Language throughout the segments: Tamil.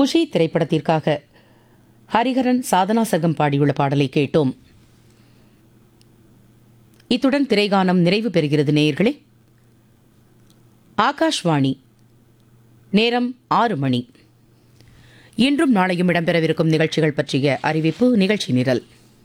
குஷி திரைப்படத்திற்காக ஹரிஹரன் சாதனா சர்க்கம் பாடியுள்ள பாடலை கேட்டோம் இத்துடன் திரைகானம் நிறைவு பெறுகிறது நேயர்களே ஆகாஷ்வாணி நேரம் ஆறு மணி இன்றும் நாளையும் இடம்பெறவிருக்கும் நிகழ்ச்சிகள் பற்றிய அறிவிப்பு நிகழ்ச்சி நிரல்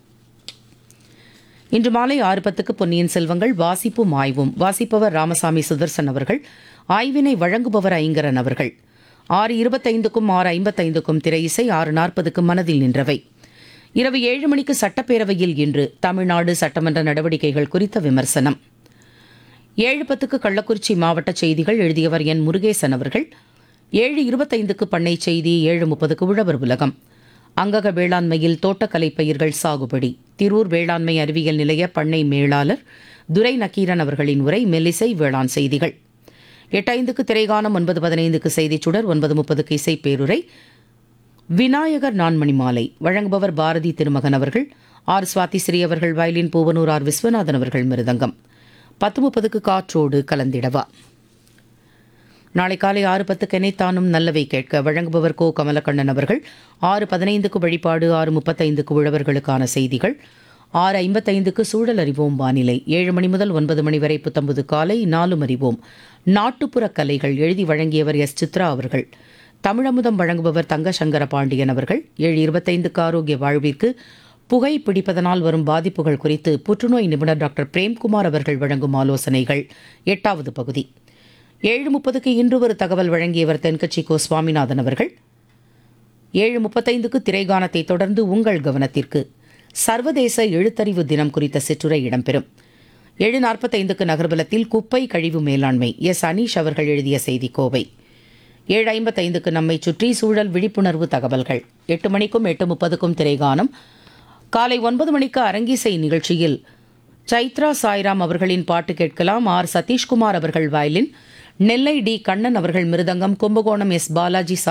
இன்று மாலை ஆறு பத்துக்கு பொன்னியின் செல்வங்கள் வாசிப்பும் ஆய்வும் வாசிப்பவர் ராமசாமி சுதர்சன் அவர்கள் ஆய்வினை வழங்குபவர் ஐங்கரன் அவர்கள் ஆறு இருபத்தைந்துக்கும் ஆறு ஐம்பத்தைந்துக்கும் திரை இசை ஆறு நாற்பதுக்கு மனதில் நின்றவை இரவு ஏழு மணிக்கு சட்டப்பேரவையில் இன்று தமிழ்நாடு சட்டமன்ற நடவடிக்கைகள் குறித்த விமர்சனம் ஏழு பத்துக்கு கள்ளக்குறிச்சி மாவட்ட செய்திகள் எழுதியவர் என் முருகேசன் அவர்கள் ஏழு இருபத்தைந்துக்கு பண்ணை செய்தி ஏழு முப்பதுக்கு உழவர் உலகம் அங்கக வேளாண்மையில் தோட்டக்கலை பயிர்கள் சாகுபடி திரூர் வேளாண்மை அறிவியல் நிலைய பண்ணை மேலாளர் துரை நக்கீரன் அவர்களின் உரை மெல்லிசை வேளாண் செய்திகள் எட்டைந்துக்கு திரைகானம் ஒன்பது பதினைந்துக்கு செய்திச் சுடர் ஒன்பது முப்பதுக்கு இசை பேருரை விநாயகர் நான்மணி மாலை வழங்குபவர் பாரதி திருமகன் அவர்கள் ஆர் சுவாதி ஸ்ரீ அவர்கள் வயலின் பூவனூர் ஆர் விஸ்வநாதன் அவர்கள் மிருதங்கம் பத்து முப்பதுக்கு காற்றோடு கலந்திடவா நாளை காலை ஆறு பத்துக்கு எனைத்தானும் நல்லவை கேட்க வழங்குபவர் கோ கமலக்கண்ணன் அவர்கள் ஆறு பதினைந்துக்கு வழிபாடு ஆறு முப்பத்தைந்துக்கு உழவர்களுக்கான செய்திகள் ஆறு ஐம்பத்தைந்துக்கு சூழல் அறிவோம் வானிலை ஏழு மணி முதல் ஒன்பது மணி வரை புத்தம்பது காலை நாலும் அறிவோம் நாட்டுப்புற கலைகள் எழுதி வழங்கியவர் எஸ் சித்ரா அவர்கள் தமிழமுதம் வழங்குபவர் தங்க சங்கர பாண்டியன் அவர்கள் ஏழு இருபத்தைந்துக்கு ஆரோக்கிய வாழ்விற்கு புகை பிடிப்பதனால் வரும் பாதிப்புகள் குறித்து புற்றுநோய் நிபுணர் டாக்டர் பிரேம்குமார் அவர்கள் வழங்கும் ஆலோசனைகள் எட்டாவது பகுதி ஏழு முப்பதுக்கு இன்று ஒரு தகவல் வழங்கியவர் தென்கட்சி கோ சுவாமிநாதன் அவர்கள் ஏழு முப்பத்தைந்துக்கு திரைகானத்தை தொடர்ந்து உங்கள் கவனத்திற்கு சர்வதேச எழுத்தறிவு தினம் குறித்த சிற்றுரை இடம்பெறும் ஏழு நாற்பத்தைந்துக்கு நகர்பலத்தில் குப்பை கழிவு மேலாண்மை எஸ் அனீஷ் அவர்கள் எழுதிய செய்தி கோவை ஏழு ஐம்பத்தைந்துக்கு நம்மை சுற்றி சூழல் விழிப்புணர்வு தகவல்கள் எட்டு மணிக்கும் எட்டு முப்பதுக்கும் திரைகானம் காலை ஒன்பது மணிக்கு அரங்கிசை நிகழ்ச்சியில் சைத்ரா சாய்ராம் அவர்களின் பாட்டு கேட்கலாம் ஆர் சதீஷ்குமார் அவர்கள் வயலின் நெல்லை டி கண்ணன் அவர்கள் மிருதங்கம் கும்பகோணம் எஸ் பாலாஜி